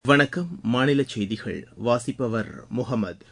வணக்கம் மாநில செய்திகள் வாசிப்பவர் முகமது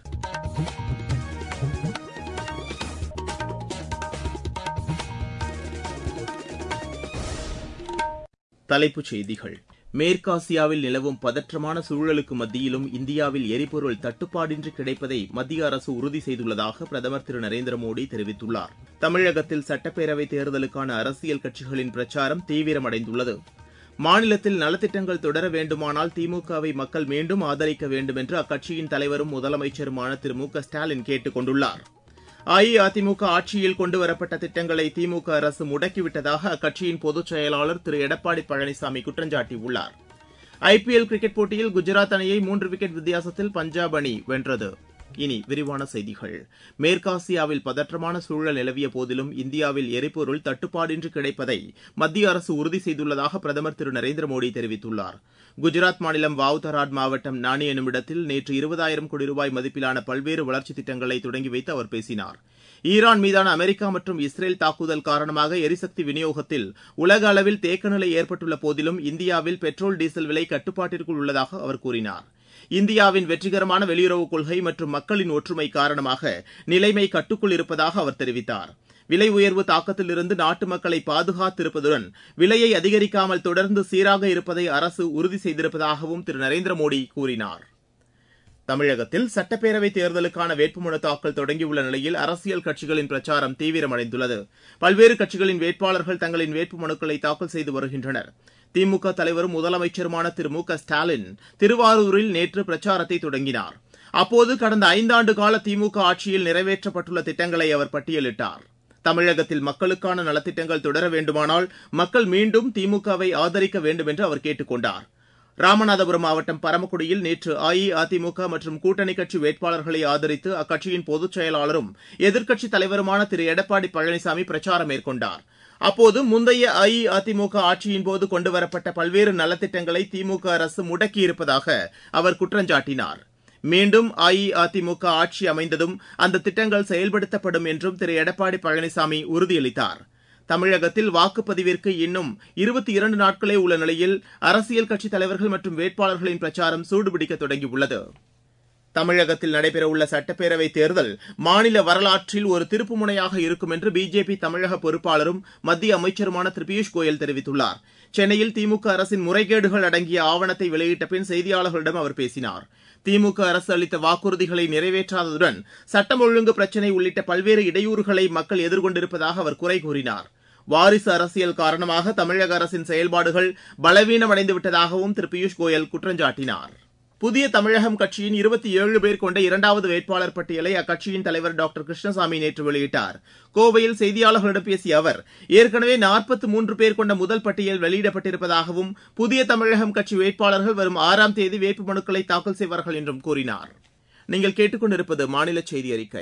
தலைப்புச் செய்திகள் மேற்காசியாவில் நிலவும் பதற்றமான சூழலுக்கு மத்தியிலும் இந்தியாவில் எரிபொருள் தட்டுப்பாடின்றி கிடைப்பதை மத்திய அரசு உறுதி செய்துள்ளதாக பிரதமர் திரு நரேந்திர மோடி தெரிவித்துள்ளார் தமிழகத்தில் சட்டப்பேரவைத் தேர்தலுக்கான அரசியல் கட்சிகளின் பிரச்சாரம் தீவிரமடைந்துள்ளது மாநிலத்தில் நலத்திட்டங்கள் தொடர வேண்டுமானால் திமுகவை மக்கள் மீண்டும் ஆதரிக்க வேண்டும் என்று அக்கட்சியின் தலைவரும் முதலமைச்சருமான திரு மு க ஸ்டாலின் கேட்டுக் கொண்டுள்ளார் அஇஅதிமுக ஆட்சியில் கொண்டுவரப்பட்ட திட்டங்களை திமுக அரசு முடக்கிவிட்டதாக அக்கட்சியின் பொதுச் செயலாளர் திரு எடப்பாடி பழனிசாமி குற்றஞ்சாட்டியுள்ளார் ஐபிஎல் கிரிக்கெட் போட்டியில் குஜராத் அணியை மூன்று விக்கெட் வித்தியாசத்தில் பஞ்சாப் அணி வென்றது இனி விரிவான செய்திகள் மேற்காசியாவில் பதற்றமான சூழல் நிலவிய போதிலும் இந்தியாவில் எரிபொருள் தட்டுப்பாடின்றி கிடைப்பதை மத்திய அரசு உறுதி செய்துள்ளதாக பிரதமர் திரு நரேந்திர மோடி தெரிவித்துள்ளார் குஜராத் மாநிலம் வாவ்தராட் மாவட்டம் நானி என்னுமிடத்தில் நேற்று இருபதாயிரம் கோடி ரூபாய் மதிப்பிலான பல்வேறு வளர்ச்சித் திட்டங்களை தொடங்கி வைத்து அவர் பேசினார் ஈரான் மீதான அமெரிக்கா மற்றும் இஸ்ரேல் தாக்குதல் காரணமாக எரிசக்தி விநியோகத்தில் உலக அளவில் தேக்கநிலை ஏற்பட்டுள்ள போதிலும் இந்தியாவில் பெட்ரோல் டீசல் விலை கட்டுப்பாட்டிற்குள் உள்ளதாக அவர் கூறினார் இந்தியாவின் வெற்றிகரமான வெளியுறவுக் கொள்கை மற்றும் மக்களின் ஒற்றுமை காரணமாக நிலைமை கட்டுக்குள் இருப்பதாக அவர் தெரிவித்தார் விலை உயர்வு தாக்கத்திலிருந்து நாட்டு மக்களை பாதுகாத்திருப்பதுடன் விலையை அதிகரிக்காமல் தொடர்ந்து சீராக இருப்பதை அரசு உறுதி செய்திருப்பதாகவும் திரு நரேந்திர மோடி கூறினார் தமிழகத்தில் சட்டப்பேரவைத் தேர்தலுக்கான வேட்புமனு தாக்கல் தொடங்கியுள்ள நிலையில் அரசியல் கட்சிகளின் பிரச்சாரம் தீவிரமடைந்துள்ளது பல்வேறு கட்சிகளின் வேட்பாளர்கள் தங்களின் வேட்புமனுக்களை தாக்கல் செய்து வருகின்றனர் திமுக தலைவரும் முதலமைச்சருமான திரு மு க ஸ்டாலின் திருவாரூரில் நேற்று பிரச்சாரத்தை தொடங்கினார் அப்போது கடந்த ஐந்தாண்டு கால திமுக ஆட்சியில் நிறைவேற்றப்பட்டுள்ள திட்டங்களை அவர் பட்டியலிட்டார் தமிழகத்தில் மக்களுக்கான நலத்திட்டங்கள் தொடர வேண்டுமானால் மக்கள் மீண்டும் திமுகவை ஆதரிக்க வேண்டும் என்று அவர் கேட்டுக் கொண்டார் ராமநாதபுரம் மாவட்டம் பரமக்குடியில் நேற்று அஇஅதிமுக மற்றும் கூட்டணி கட்சி வேட்பாளர்களை ஆதரித்து அக்கட்சியின் பொதுச் செயலாளரும் எதிர்க்கட்சித் தலைவருமான திரு எடப்பாடி பழனிசாமி பிரச்சாரம் மேற்கொண்டார் அப்போது முந்தைய அஇஅதிமுக ஆட்சியின்போது கொண்டுவரப்பட்ட பல்வேறு நலத்திட்டங்களை திமுக அரசு முடக்கியிருப்பதாக அவர் குற்றஞ்சாட்டினார் மீண்டும் அஇஅதிமுக ஆட்சி அமைந்ததும் அந்த திட்டங்கள் செயல்படுத்தப்படும் என்றும் திரு எடப்பாடி பழனிசாமி உறுதியளித்தார் தமிழகத்தில் வாக்குப்பதிவிற்கு இன்னும் இருபத்தி இரண்டு நாட்களே உள்ள நிலையில் அரசியல் கட்சித் தலைவர்கள் மற்றும் வேட்பாளர்களின் பிரச்சாரம் சூடுபிடிக்க தொடங்கியுள்ளது தமிழகத்தில் நடைபெறவுள்ள சட்டப்பேரவைத் தேர்தல் மாநில வரலாற்றில் ஒரு திருப்புமுனையாக இருக்கும் என்று பிஜேபி தமிழக பொறுப்பாளரும் மத்திய அமைச்சருமான திரு பியூஷ் கோயல் தெரிவித்துள்ளார் சென்னையில் திமுக அரசின் முறைகேடுகள் அடங்கிய ஆவணத்தை வெளியிட்ட பின் செய்தியாளர்களிடம் அவர் பேசினார் திமுக அரசு அளித்த வாக்குறுதிகளை நிறைவேற்றாததுடன் சட்டம் ஒழுங்கு பிரச்சினை உள்ளிட்ட பல்வேறு இடையூறுகளை மக்கள் எதிர்கொண்டிருப்பதாக அவர் குறை கூறினார் வாரிசு அரசியல் காரணமாக தமிழக அரசின் செயல்பாடுகள் பலவீனமடைந்து விட்டதாகவும் திரு பியூஷ் கோயல் குற்றஞ்சாட்டினார் புதிய தமிழகம் கட்சியின் இருபத்தி ஏழு பேர் கொண்ட இரண்டாவது வேட்பாளர் பட்டியலை அக்கட்சியின் தலைவர் டாக்டர் கிருஷ்ணசாமி நேற்று வெளியிட்டார் கோவையில் செய்தியாளர்களிடம் பேசிய அவர் ஏற்கனவே நாற்பத்தி மூன்று பேர் கொண்ட முதல் பட்டியல் வெளியிடப்பட்டிருப்பதாகவும் புதிய தமிழகம் கட்சி வேட்பாளர்கள் வரும் ஆறாம் தேதி வேட்புமனுக்களை தாக்கல் செய்வார்கள் என்றும் கூறினார் நீங்கள் கேட்டுக்கொண்டிருப்பது மாநில செய்தி அறிக்கை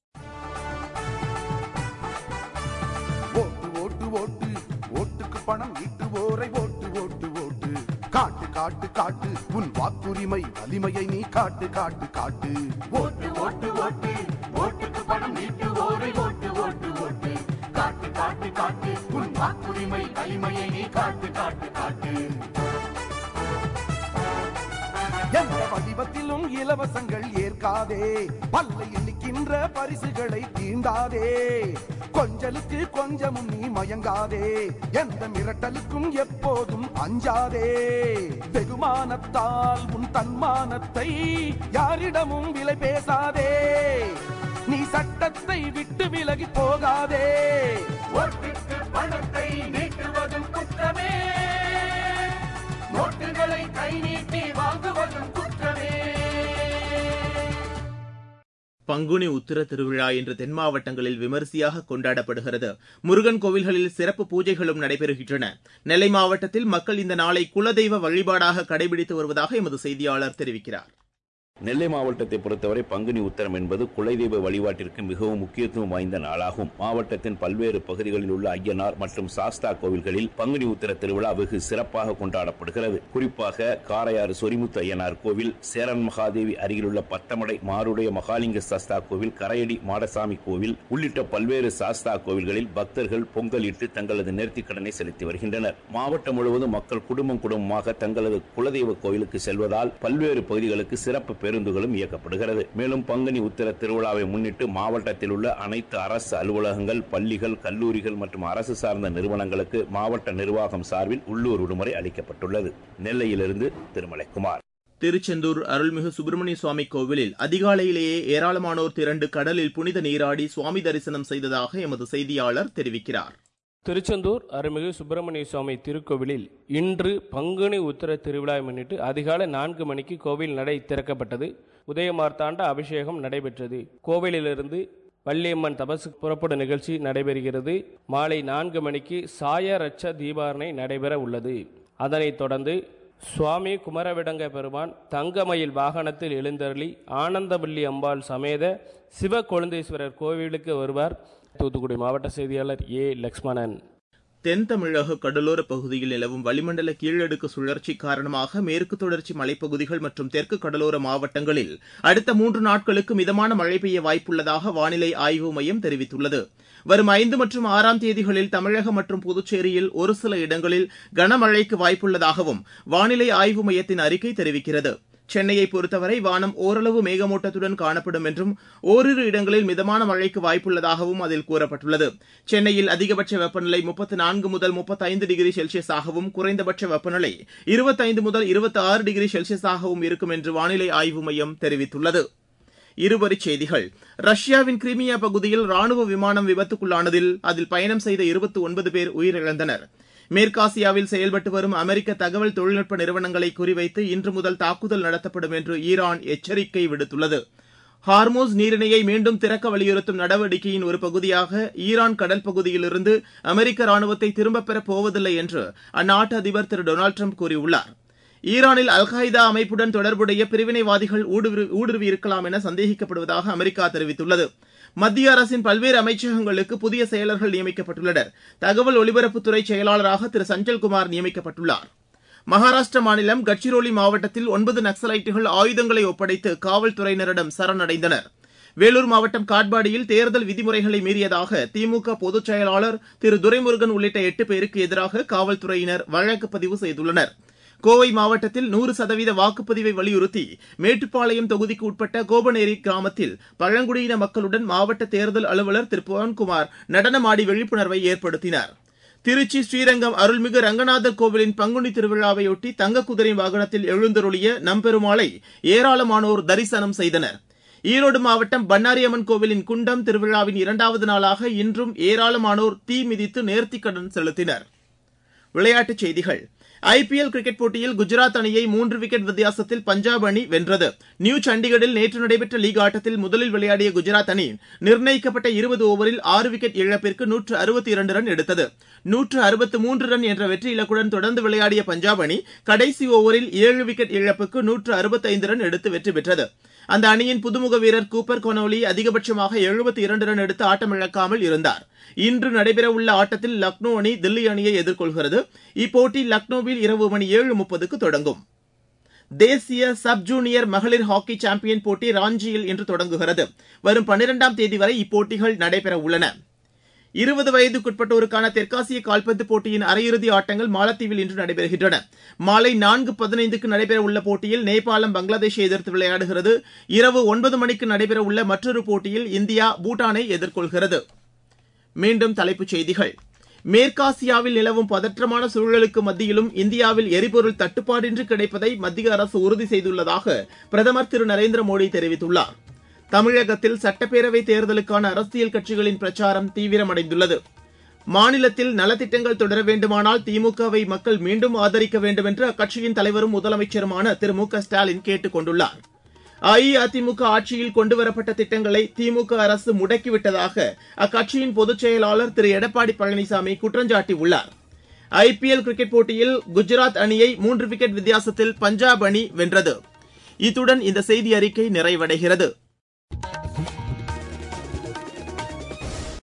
ஓட்டு ஓட்டு ஓட்டு ஓட்டுக்கு பணம் ஈட்டுவோரை ஓட்டு ஓட்டு ஓட்டு காட்டு காட்டு காட்டு உன் வாக்குரிமை வலிமையை நீ காட்டு காட்டு காட்டு ஓட்டு ஓட்டு ஓட்டு ஓட்டுக்கு பணம் ஈட்டுவோரை ஓட்டு ஓட்டு ஓட்டு காட்டு காட்டு காட்டு உன் வாக்குரிமை வலிமையை நீ காட்டு காட்டு காட்டு எந்த வடிவத்திலும் இலவசங்கள் ஏற்காதே பல்லை எண்ணிக்கின்ற பரிசுகளை தீண்டாதே கொஞ்சலுக்கு கொஞ்சமும் நீ மயங்காதே எந்த மிரட்டலுக்கும் எப்போதும் அஞ்சாதே வெகுமானத்தால் உன் தன்மானத்தை யாரிடமும் விலை பேசாதே நீ சட்டத்தை விட்டு விலகி போகாதே ஓட்டுக்கு பணத்தை நீட்டுவதும் குற்றமே நோட்டுகளை கை நீட்டி வாங்குவதும் குற்றமே பங்குனி உத்திர திருவிழா இன்று தென் மாவட்டங்களில் விமரிசையாக கொண்டாடப்படுகிறது முருகன் கோவில்களில் சிறப்பு பூஜைகளும் நடைபெறுகின்றன நெல்லை மாவட்டத்தில் மக்கள் இந்த நாளை குலதெய்வ வழிபாடாக கடைபிடித்து வருவதாக எமது செய்தியாளர் தெரிவிக்கிறார் நெல்லை மாவட்டத்தை பொறுத்தவரை பங்குனி உத்தரம் என்பது குலதெய்வ வழிபாட்டிற்கு மிகவும் முக்கியத்துவம் வாய்ந்த நாளாகும் மாவட்டத்தின் பல்வேறு பகுதிகளில் உள்ள ஐயனார் மற்றும் சாஸ்தா கோவில்களில் பங்குனி உத்தர திருவிழா வெகு சிறப்பாக கொண்டாடப்படுகிறது குறிப்பாக காரையாறு சொரிமுத்து ஐயனார் கோவில் சேரன் மகாதேவி அருகிலுள்ள பத்தமடை மாருடைய மகாலிங்க சாஸ்தா கோவில் கரையடி மாடசாமி கோவில் உள்ளிட்ட பல்வேறு சாஸ்தா கோவில்களில் பக்தர்கள் பொங்கலிட்டு தங்களது நேர்த்திக் கடனை செலுத்தி வருகின்றனர் மாவட்டம் முழுவதும் மக்கள் குடும்பம் குடும்பமாக தங்களது குலதெய்வ கோவிலுக்கு செல்வதால் பல்வேறு பகுதிகளுக்கு சிறப்பு பேருந்துகளும் இயக்கப்படுகிறது மேலும் பங்குனி உத்திர திருவிழாவை முன்னிட்டு மாவட்டத்தில் உள்ள அனைத்து அரசு அலுவலகங்கள் பள்ளிகள் கல்லூரிகள் மற்றும் அரசு சார்ந்த நிறுவனங்களுக்கு மாவட்ட நிர்வாகம் சார்பில் உள்ளூர் விடுமுறை அளிக்கப்பட்டுள்ளது நெல்லையிலிருந்து திருமலைக்குமார் திருச்செந்தூர் அருள்மிகு சுப்பிரமணிய சுவாமி கோவிலில் அதிகாலையிலேயே ஏராளமானோர் திரண்டு கடலில் புனித நீராடி சுவாமி தரிசனம் செய்ததாக எமது செய்தியாளர் தெரிவிக்கிறார் திருச்செந்தூர் அருள்மிகு சுப்பிரமணிய சுவாமி திருக்கோவிலில் இன்று பங்குனி உத்திர திருவிழாவை முன்னிட்டு அதிகாலை நான்கு மணிக்கு கோவில் நடை திறக்கப்பட்டது உதயமார்த்தாண்ட அபிஷேகம் நடைபெற்றது கோவிலிலிருந்து வள்ளியம்மன் தபசு புறப்படும் நிகழ்ச்சி நடைபெறுகிறது மாலை நான்கு மணிக்கு சாய ரட்ச தீபாரணை நடைபெற உள்ளது அதனைத் தொடர்ந்து சுவாமி குமரவிடங்க பெருமான் தங்கமயில் வாகனத்தில் எழுந்தருளி ஆனந்தவல்லி அம்பாள் சமேத சிவ கொழுந்தேஸ்வரர் கோவிலுக்கு வருவார் தூத்துக்குடி மாவட்ட செய்தியாளர் ஏ லக்ஷ்மணன் தென் தமிழக கடலோர பகுதியில் நிலவும் வளிமண்டல கீழடுக்கு சுழற்சி காரணமாக மேற்கு தொடர்ச்சி மலைப்பகுதிகள் மற்றும் தெற்கு கடலோர மாவட்டங்களில் அடுத்த மூன்று நாட்களுக்கு மிதமான மழை பெய்ய வாய்ப்புள்ளதாக வானிலை ஆய்வு மையம் தெரிவித்துள்ளது வரும் ஐந்து மற்றும் ஆறாம் தேதிகளில் தமிழகம் மற்றும் புதுச்சேரியில் ஒரு சில இடங்களில் கனமழைக்கு வாய்ப்புள்ளதாகவும் வானிலை ஆய்வு மையத்தின் அறிக்கை தெரிவிக்கிறது சென்னையை பொறுத்தவரை வானம் ஓரளவு மேகமூட்டத்துடன் காணப்படும் என்றும் ஓரிரு இடங்களில் மிதமான மழைக்கு வாய்ப்புள்ளதாகவும் அதில் கூறப்பட்டுள்ளது சென்னையில் அதிகபட்ச வெப்பநிலை முப்பத்து நான்கு முதல் முப்பத்தைந்து டிகிரி செல்சியஸாகவும் குறைந்தபட்ச வெப்பநிலை இருபத்தைந்து முதல் இருபத்தி ஆறு டிகிரி செல்சியஸாகவும் இருக்கும் என்று வானிலை ஆய்வு மையம் தெரிவித்துள்ளது இருவரிச் செய்திகள் ரஷ்யாவின் கிரிமியா பகுதியில் ராணுவ விமானம் விபத்துக்குள்ளானதில் அதில் பயணம் செய்த இருபத்தி ஒன்பது பேர் உயிரிழந்தனர் மேற்காசியாவில் செயல்பட்டு வரும் அமெரிக்க தகவல் தொழில்நுட்ப நிறுவனங்களை குறிவைத்து இன்று முதல் தாக்குதல் நடத்தப்படும் என்று ஈரான் எச்சரிக்கை விடுத்துள்ளது ஹார்மோஸ் நீரிணையை மீண்டும் திறக்க வலியுறுத்தும் நடவடிக்கையின் ஒரு பகுதியாக ஈரான் கடல் பகுதியிலிருந்து அமெரிக்க ராணுவத்தை திரும்பப் பெறப் போவதில்லை என்று அந்நாட்டு அதிபர் திரு டொனால்டு ட்ரம்ப் கூறியுள்ளார் ஈரானில் அல்காய்தா அமைப்புடன் தொடர்புடைய பிரிவினைவாதிகள் ஊடுருவியிருக்கலாம் என சந்தேகிக்கப்படுவதாக அமெரிக்கா தெரிவித்துள்ளது மத்திய அரசின் பல்வேறு அமைச்சகங்களுக்கு புதிய செயலர்கள் நியமிக்கப்பட்டுள்ளனர் தகவல் ஒலிபரப்புத்துறை செயலாளராக திரு சஞ்சல்குமார் நியமிக்கப்பட்டுள்ளார் மகாராஷ்டிர மாநிலம் கட்சிரோலி மாவட்டத்தில் ஒன்பது நக்சலைட்டுகள் ஆயுதங்களை ஒப்படைத்து காவல்துறையினரிடம் சரணடைந்தனர் வேலூர் மாவட்டம் காட்பாடியில் தேர்தல் விதிமுறைகளை மீறியதாக திமுக பொதுச் செயலாளர் திரு துரைமுருகன் உள்ளிட்ட எட்டு பேருக்கு எதிராக காவல்துறையினர் வழக்கு பதிவு செய்துள்ளனர் கோவை மாவட்டத்தில் நூறு சதவீத வாக்குப்பதிவை வலியுறுத்தி மேட்டுப்பாளையம் தொகுதிக்கு உட்பட்ட கோபநேரி கிராமத்தில் பழங்குடியின மக்களுடன் மாவட்ட தேர்தல் அலுவலர் திரு பவன்குமார் நடனமாடி விழிப்புணர்வை ஏற்படுத்தினார் திருச்சி ஸ்ரீரங்கம் அருள்மிகு ரங்கநாதர் கோவிலின் பங்குனி திருவிழாவையொட்டி தங்க குதிரை வாகனத்தில் எழுந்தருளிய நம்பெருமாளை ஏராளமானோர் தரிசனம் செய்தனர் ஈரோடு மாவட்டம் பண்ணாரியம்மன் கோவிலின் குண்டம் திருவிழாவின் இரண்டாவது நாளாக இன்றும் ஏராளமானோர் தீ மிதித்து நேர்த்திக்கடன் செலுத்தினர் விளையாட்டுச் செய்திகள் ஐபிஎல் கிரிக்கெட் போட்டியில் குஜராத் அணியை மூன்று விக்கெட் வித்தியாசத்தில் பஞ்சாப் அணி வென்றது நியூ சண்டிகரில் நேற்று நடைபெற்ற லீக் ஆட்டத்தில் முதலில் விளையாடிய குஜராத் அணி நிர்ணயிக்கப்பட்ட இருபது ஓவரில் ஆறு விக்கெட் இழப்பிற்கு நூற்று அறுபத்தி இரண்டு ரன் எடுத்தது நூற்று அறுபத்து மூன்று ரன் என்ற வெற்றி இலக்குடன் தொடர்ந்து விளையாடிய பஞ்சாப் அணி கடைசி ஓவரில் ஏழு விக்கெட் இழப்புக்கு நூற்று அறுபத்தைந்து ரன் எடுத்து வெற்றி பெற்றது அந்த அணியின் புதுமுக வீரர் கூப்பர் கொனோலி அதிகபட்சமாக எழுபத்தி இரண்டு ரன் எடுத்து ஆட்டமிழக்காமல் இருந்தார் இன்று நடைபெறவுள்ள ஆட்டத்தில் லக்னோ அணி தில்லி அணியை எதிர்கொள்கிறது இப்போட்டி லக்னோவில் இரவு மணி ஏழு முப்பதுக்கு தொடங்கும் தேசிய சப் ஜூனியர் மகளிர் ஹாக்கி சாம்பியன் போட்டி ராஞ்சியில் இன்று தொடங்குகிறது வரும் பன்னிரெண்டாம் தேதி வரை இப்போட்டிகள் நடைபெற உள்ளன இருபது வயதுக்குட்பட்டோருக்கான தெற்காசிய கால்பந்து போட்டியின் அரையிறுதி ஆட்டங்கள் மாலத்தீவில் இன்று நடைபெறுகின்றன மாலை நான்கு பதினைந்துக்கு நடைபெறவுள்ள போட்டியில் நேபாளம் பங்களாதேஷை எதிர்த்து விளையாடுகிறது இரவு ஒன்பது மணிக்கு நடைபெறவுள்ள மற்றொரு போட்டியில் இந்தியா பூட்டானை எதிர்கொள்கிறது மீண்டும் தலைப்புச் செய்திகள் மேற்காசியாவில் நிலவும் பதற்றமான சூழலுக்கு மத்தியிலும் இந்தியாவில் எரிபொருள் தட்டுப்பாடின்றி கிடைப்பதை மத்திய அரசு உறுதி செய்துள்ளதாக பிரதமர் திரு நரேந்திர மோடி தெரிவித்துள்ளார் தமிழகத்தில் சட்டப்பேரவை தேர்தலுக்கான அரசியல் கட்சிகளின் பிரச்சாரம் தீவிரமடைந்துள்ளது மாநிலத்தில் நலத்திட்டங்கள் தொடர வேண்டுமானால் திமுகவை மக்கள் மீண்டும் ஆதரிக்க வேண்டும் என்று அக்கட்சியின் தலைவரும் முதலமைச்சருமான திரு மு க ஸ்டாலின் கேட்டுக் கொண்டுள்ளார் அஇஅதிமுக ஆட்சியில் கொண்டுவரப்பட்ட திட்டங்களை திமுக அரசு முடக்கிவிட்டதாக அக்கட்சியின் பொதுச் செயலாளர் திரு எடப்பாடி பழனிசாமி குற்றஞ்சாட்டியுள்ளார் ஐபிஎல் கிரிக்கெட் போட்டியில் குஜராத் அணியை மூன்று விக்கெட் வித்தியாசத்தில் பஞ்சாப் அணி வென்றது இத்துடன் இந்த செய்தி அறிக்கை நிறைவடைகிறது